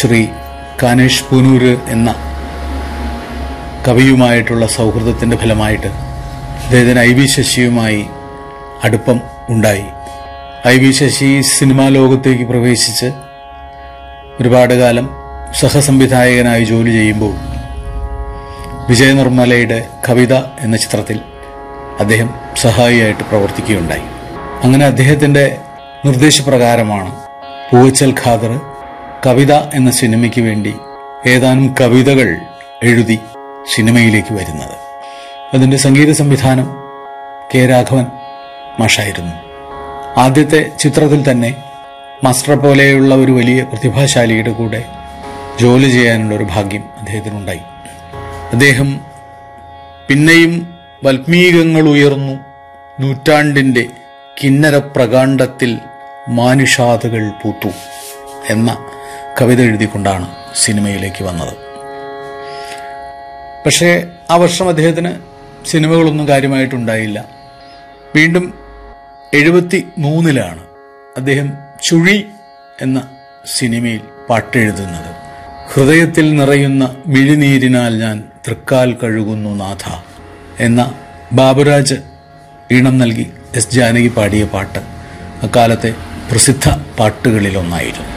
ശ്രീ കാനേഷ് പൂനൂര് എന്ന കവിയുമായിട്ടുള്ള സൗഹൃദത്തിൻ്റെ ഫലമായിട്ട് അദ്ദേഹത്തിന് ഐ വി ശശിയുമായി അടുപ്പം ഉണ്ടായി ഐ വി ശശി സിനിമാ ലോകത്തേക്ക് പ്രവേശിച്ച് ഒരുപാട് കാലം സഹസംവിധായകനായി ജോലി ചെയ്യുമ്പോൾ വിജയ നിർമ്മലയുടെ കവിത എന്ന ചിത്രത്തിൽ അദ്ദേഹം സഹായിയായിട്ട് പ്രവർത്തിക്കുകയുണ്ടായി അങ്ങനെ അദ്ദേഹത്തിൻ്റെ നിർദ്ദേശപ്രകാരമാണ് പൂവച്ചൽ ഖാദർ കവിത എന്ന സിനിമയ്ക്ക് വേണ്ടി ഏതാനും കവിതകൾ എഴുതി സിനിമയിലേക്ക് വരുന്നത് അതിൻ്റെ സംഗീത സംവിധാനം കെ രാഘവൻ മാഷായിരുന്നു ആദ്യത്തെ ചിത്രത്തിൽ തന്നെ മാസ്റ്റർ പോലെയുള്ള ഒരു വലിയ പ്രതിഭാശാലിയുടെ കൂടെ ജോലി ചെയ്യാനുള്ള ഒരു ഭാഗ്യം അദ്ദേഹത്തിനുണ്ടായി അദ്ദേഹം പിന്നെയും വൽമീകങ്ങൾ ഉയർന്നു നൂറ്റാണ്ടിൻ്റെ കിന്നര പ്രകാണ്ഡത്തിൽ മാനുഷാതകൾ പൂത്തു എന്ന കവിത എഴുതിക്കൊണ്ടാണ് സിനിമയിലേക്ക് വന്നത് പക്ഷേ ആ വർഷം അദ്ദേഹത്തിന് സിനിമകളൊന്നും കാര്യമായിട്ടുണ്ടായില്ല വീണ്ടും എഴുപത്തി മൂന്നിലാണ് അദ്ദേഹം ചുഴി എന്ന സിനിമയിൽ പാട്ടെഴുതുന്നത് ഹൃദയത്തിൽ നിറയുന്ന മിഴിനീരിനാൽ ഞാൻ തൃക്കാൽ കഴുകുന്നു നാഥ എന്ന ബാബുരാജ് ഈണം നൽകി എസ് ജാനകി പാടിയ പാട്ട് അക്കാലത്തെ പ്രസിദ്ധ പാട്ടുകളിലൊന്നായിരുന്നു